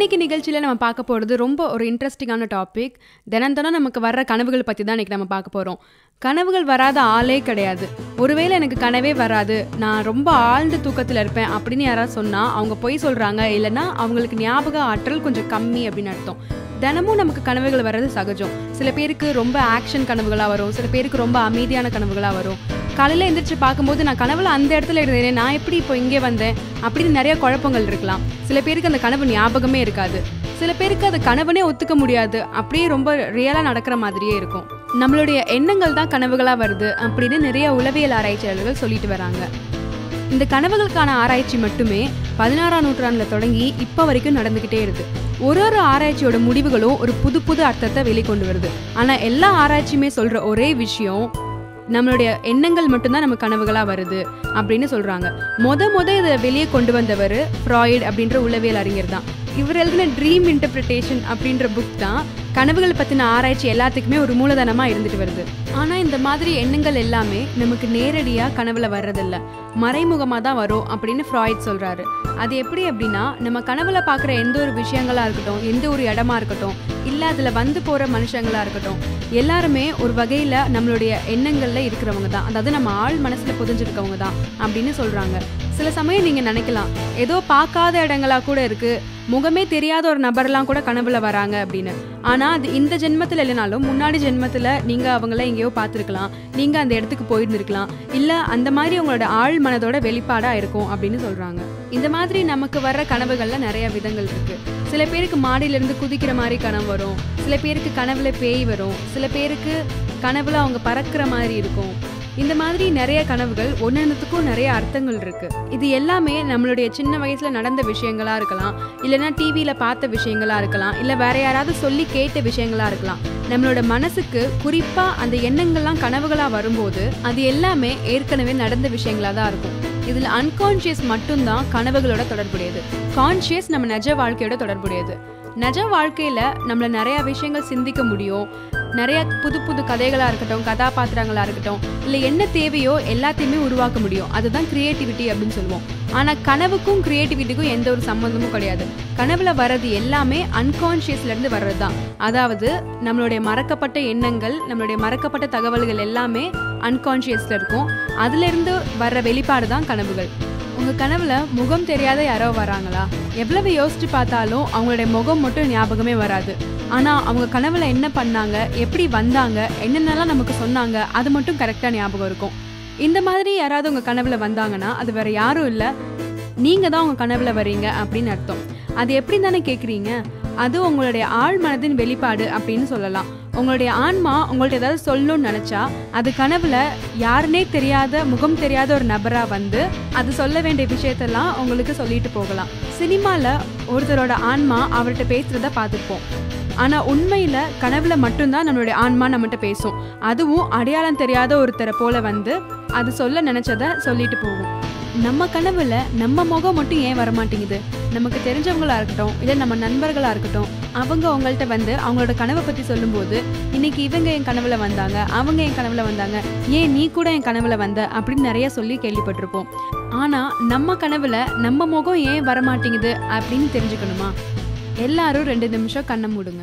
இன்னைக்கு நிகழ்ச்சியில் நம்ம பார்க்க போகிறது ரொம்ப ஒரு இன்ட்ரெஸ்டிங்கான டாபிக் தினம் தினம் நமக்கு வர்ற கனவுகள் பற்றி தான் இன்னைக்கு நம்ம பார்க்க போகிறோம் கனவுகள் வராத ஆளே கிடையாது ஒருவேளை எனக்கு கனவே வராது நான் ரொம்ப ஆழ்ந்த தூக்கத்தில் இருப்பேன் அப்படின்னு யாராவது சொன்னால் அவங்க பொய் சொல்கிறாங்க இல்லைன்னா அவங்களுக்கு ஞாபக ஆற்றல் கொஞ்சம் கம்மி அப்படின்னு அர்த்தம் தினமும் நமக்கு கனவுகள் வர்றது சகஜம் சில பேருக்கு ரொம்ப ஆக்ஷன் கனவுகளாக வரும் சில பேருக்கு ரொம்ப அமைதியான கனவுகளாக வரும் காலையில் எந்திரிச்சு பார்க்கும்போது நான் கனவுல அந்த இடத்துல இருந்தேனே நான் எப்படி இப்போ இங்கே வந்தேன் அப்படின்னு நிறைய குழப்பங்கள் இருக்கலாம் சில பேருக்கு அந்த கனவு ஞாபகமே இருக்காது சில பேருக்கு அது கனவுனே ஒத்துக்க முடியாது அப்படியே ரொம்ப ரியலாக நடக்கிற மாதிரியே இருக்கும் நம்மளுடைய எண்ணங்கள் தான் கனவுகளாக வருது அப்படின்னு நிறைய உளவியல் ஆராய்ச்சியாளர்கள் சொல்லிட்டு வராங்க இந்த கனவுகளுக்கான ஆராய்ச்சி மட்டுமே பதினாறாம் நூற்றாண்டில் தொடங்கி இப்போ வரைக்கும் நடந்துக்கிட்டே இருக்கு ஒரு ஒரு ஆராய்ச்சியோட முடிவுகளும் ஒரு புது புது அர்த்தத்தை வெளிக்கொண்டு வருது ஆனால் எல்லா ஆராய்ச்சியுமே சொல்கிற ஒரே விஷயம் நம்மளுடைய எண்ணங்கள் மட்டும்தான் நம்ம கனவுகளாக வருது அப்படின்னு சொல்கிறாங்க மொத மொத இதை வெளியே கொண்டு வந்தவர் ஃப்ராய்ட் அப்படின்ற உளவியல் அறிஞர் தான் இவர் எழுதின ட்ரீம் இன்டர்பிரிட்டேஷன் அப்படின்ற புக் தான் கனவுகள் பற்றின ஆராய்ச்சி எல்லாத்துக்குமே ஒரு மூலதனமாக இருந்துட்டு வருது ஆனால் இந்த மாதிரி எண்ணங்கள் எல்லாமே நமக்கு நேரடியாக கனவுல வர்றதில்ல மறைமுகமாக தான் வரும் அப்படின்னு ஃப்ராய்ட் சொல்கிறாரு அது எப்படி அப்படின்னா நம்ம கனவுல பார்க்குற எந்த ஒரு விஷயங்களாக இருக்கட்டும் எந்த ஒரு இடமா இருக்கட்டும் இல்லை அதில் வந்து போகிற மனுஷங்களாக இருக்கட்டும் எல்லாருமே ஒரு வகையில் நம்மளுடைய எண்ணங்களில் இருக்கிறவங்க தான் அதாவது நம்ம ஆள் மனசில் புதிஞ்சிருக்கவங்க தான் அப்படின்னு சொல்கிறாங்க சில சமயம் நீங்கள் நினைக்கலாம் ஏதோ பார்க்காத இடங்களா கூட இருக்குது முகமே தெரியாத ஒரு நபர்லாம் கூட கனவுல வராங்க அப்படின்னு ஆனால் அது இந்த ஜென்மத்தில் இல்லைனாலும் முன்னாடி ஜென்மத்தில் நீங்கள் அவங்கள எங்கேயோ பார்த்துருக்கலாம் நீங்கள் அந்த இடத்துக்கு போயிருந்துருக்கலாம் இல்லை அந்த மாதிரி உங்களோட ஆள் மனதோட வெளிப்பாடாக இருக்கும் அப்படின்னு சொல்கிறாங்க இந்த மாதிரி நமக்கு வர்ற கனவுகளில் நிறைய விதங்கள் இருக்குது சில பேருக்கு மாடியிலேருந்து குதிக்கிற மாதிரி கனவு வரும் சில பேருக்கு கனவுல பேய் வரும் சில பேருக்கு கனவுல அவங்க பறக்கிற மாதிரி இருக்கும் இந்த மாதிரி நிறைய கனவுகள் ஒன்னொன்றுத்துக்கும் நிறைய அர்த்தங்கள் இருக்கு இது எல்லாமே நம்மளுடைய சின்ன வயசுல நடந்த விஷயங்களா இருக்கலாம் இல்லைன்னா டிவியில பார்த்த விஷயங்களா இருக்கலாம் இல்ல வேற யாராவது சொல்லி கேட்ட விஷயங்களா இருக்கலாம் நம்மளோட மனசுக்கு குறிப்பா அந்த எண்ணங்கள்லாம் கனவுகளா வரும்போது அது எல்லாமே ஏற்கனவே நடந்த விஷயங்களா தான் இருக்கும் இதுல அன்கான்ஷியஸ் மட்டும்தான் கனவுகளோட தொடர்புடையது கான்ஷியஸ் நம்ம நிஜ வாழ்க்கையோட தொடர்புடையது நிஜ வாழ்க்கையில நம்மள நிறைய விஷயங்கள் சிந்திக்க முடியும் நிறைய புது புது கதைகளாக இருக்கட்டும் கதாபாத்திரங்களாக இருக்கட்டும் இல்லை என்ன தேவையோ எல்லாத்தையுமே உருவாக்க முடியும் அதுதான் கிரியேட்டிவிட்டி அப்படின்னு சொல்லுவோம் ஆனால் கனவுக்கும் கிரியேட்டிவிட்டிக்கும் எந்த ஒரு சம்மந்தமும் கிடையாது கனவுல வர்றது எல்லாமே அன்கான்ஷியஸ்லேருந்து வர்றது தான் அதாவது நம்மளுடைய மறக்கப்பட்ட எண்ணங்கள் நம்மளுடைய மறக்கப்பட்ட தகவல்கள் எல்லாமே அன்கான்ஷியஸில் இருக்கும் அதுலேருந்து வர்ற வெளிப்பாடு தான் கனவுகள் உங்கள் கனவுல முகம் தெரியாத யாரோ வராங்களா எவ்வளவு யோசிச்சு பார்த்தாலும் அவங்களுடைய முகம் மட்டும் ஞாபகமே வராது ஆனால் அவங்க கனவுல என்ன பண்ணாங்க எப்படி வந்தாங்க என்னென்னலாம் நமக்கு சொன்னாங்க அது மட்டும் கரெக்டாக ஞாபகம் இருக்கும் இந்த மாதிரி யாராவது உங்கள் கனவுல வந்தாங்கன்னா அது வேற யாரும் இல்லை நீங்கள் தான் உங்கள் கனவுல வரீங்க அப்படின்னு அர்த்தம் அது எப்படி தானே கேட்குறீங்க அது உங்களுடைய ஆழ் மனதின் வெளிப்பாடு அப்படின்னு சொல்லலாம் உங்களுடைய ஆன்மா உங்கள்ட்ட ஏதாவது சொல்லணும்னு நினச்சா அது கனவுல யாருனே தெரியாத முகம் தெரியாத ஒரு நபராக வந்து அது சொல்ல வேண்டிய விஷயத்தெல்லாம் உங்களுக்கு சொல்லிட்டு போகலாம் சினிமாவில் ஒருத்தரோட ஆன்மா அவர்கிட்ட பேசுகிறத பார்த்துருப்போம் ஆனால் உண்மையில் கனவுல மட்டும்தான் நம்மளுடைய ஆன்மா நம்மகிட்ட பேசும் அதுவும் அடையாளம் தெரியாத ஒருத்தரை போல வந்து அது சொல்ல நினச்சத சொல்லிட்டு போகும் நம்ம கனவுல நம்ம முகம் மட்டும் ஏன் வரமாட்டேங்குது நமக்கு தெரிஞ்சவங்களா இருக்கட்டும் இல்லை நம்ம நண்பர்களா இருக்கட்டும் அவங்க அவங்கள்ட்ட வந்து அவங்களோட கனவை பத்தி சொல்லும்போது இன்னைக்கு இவங்க என் கனவுல வந்தாங்க அவங்க என் கனவுல வந்தாங்க ஏன் நீ கூட என் கனவுல வந்த அப்படின்னு நிறைய சொல்லி கேள்விப்பட்டிருப்போம் ஆனா நம்ம கனவுல நம்ம முகம் ஏன் வரமாட்டேங்குது அப்படின்னு தெரிஞ்சுக்கணுமா எல்லாரும் ரெண்டு நிமிஷம் கண்ணை மூடுங்க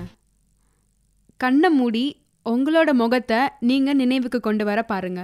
கண்ணை மூடி உங்களோட முகத்தை நீங்க நினைவுக்கு கொண்டு வர பாருங்க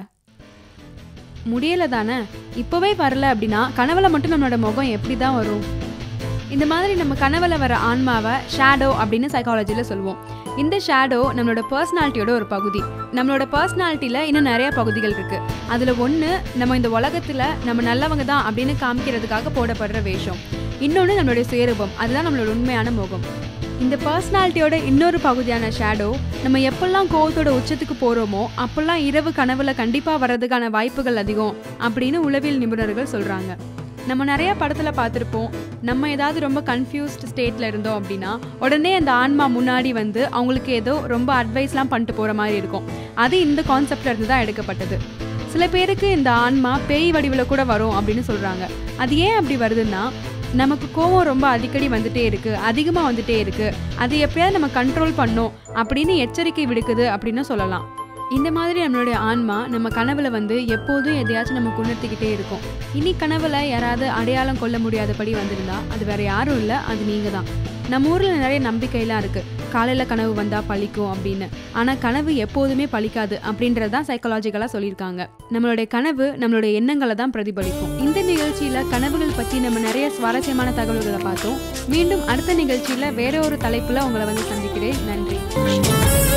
முடியல தானே இப்போவே வரல அப்படின்னா கனவுல மட்டும் நம்மளோட முகம் எப்படி தான் வரும் இந்த மாதிரி நம்ம கனவுல வர ஆன்மாவை ஷேடோ அப்படின்னு சைக்காலஜியில் சொல்லுவோம் இந்த ஷேடோ நம்மளோட பர்சனாலிட்டியோட ஒரு பகுதி நம்மளோட பர்சனாலிட்டியில் இன்னும் நிறைய பகுதிகள் இருக்குது அதில் ஒன்று நம்ம இந்த உலகத்தில் நம்ம நல்லவங்க தான் அப்படின்னு காமிக்கிறதுக்காக போடப்படுற வேஷம் இன்னொன்று நம்மளுடைய சுயரூபம் அதுதான் நம்மளோட உண்மையான முகம் இந்த பர்சனாலிட்டியோட இன்னொரு பகுதியான ஷேடோ நம்ம எப்பெல்லாம் கோவத்தோட உச்சத்துக்கு போகிறோமோ அப்பெல்லாம் இரவு கனவுல கண்டிப்பாக வர்றதுக்கான வாய்ப்புகள் அதிகம் அப்படின்னு உளவியல் நிபுணர்கள் சொல்கிறாங்க நம்ம நிறைய படத்தில் பார்த்துருப்போம் நம்ம ஏதாவது ரொம்ப கன்ஃபியூஸ்ட் ஸ்டேட்டில் இருந்தோம் அப்படின்னா உடனே அந்த ஆன்மா முன்னாடி வந்து அவங்களுக்கு ஏதோ ரொம்ப அட்வைஸ்லாம் பண்ணிட்டு போகிற மாதிரி இருக்கும் அது இந்த கான்செப்ட்ல இருந்து தான் எடுக்கப்பட்டது சில பேருக்கு இந்த ஆன்மா பேய் வடிவில் கூட வரும் அப்படின்னு சொல்கிறாங்க அது ஏன் அப்படி வருதுன்னா நமக்கு கோவம் ரொம்ப அடிக்கடி வந்துட்டே இருக்கு அதிகமாக வந்துட்டே இருக்கு அது எப்படியாவது நம்ம கண்ட்ரோல் பண்ணோம் அப்படின்னு எச்சரிக்கை விடுக்குது அப்படின்னு சொல்லலாம் இந்த மாதிரி நம்மளுடைய ஆன்மா நம்ம கனவுல வந்து எப்போதும் எதையாச்சும் நமக்கு உணர்த்திக்கிட்டே இருக்கும் இனி கனவுல யாராவது அடையாளம் கொள்ள முடியாதபடி வந்திருந்தா அது வேற யாரும் இல்லை அது நீங்க தான் நம்ம ஊரில் நிறைய நம்பிக்கையெல்லாம் இருக்குது காலையில் கனவு வந்தால் பழிக்கும் அப்படின்னு ஆனால் கனவு எப்போதுமே பழிக்காது அப்படின்றது தான் சைக்கலாஜிக்கலாக சொல்லியிருக்காங்க நம்மளுடைய கனவு நம்மளுடைய எண்ணங்களை தான் பிரதிபலிக்கும் இந்த நிகழ்ச்சியில் கனவுகள் பற்றி நம்ம நிறைய சுவாரஸ்யமான தகவல்களை பார்த்தோம் மீண்டும் அடுத்த நிகழ்ச்சியில் வேற ஒரு தலைப்பில் உங்களை வந்து சந்திக்கிறேன் நன்றி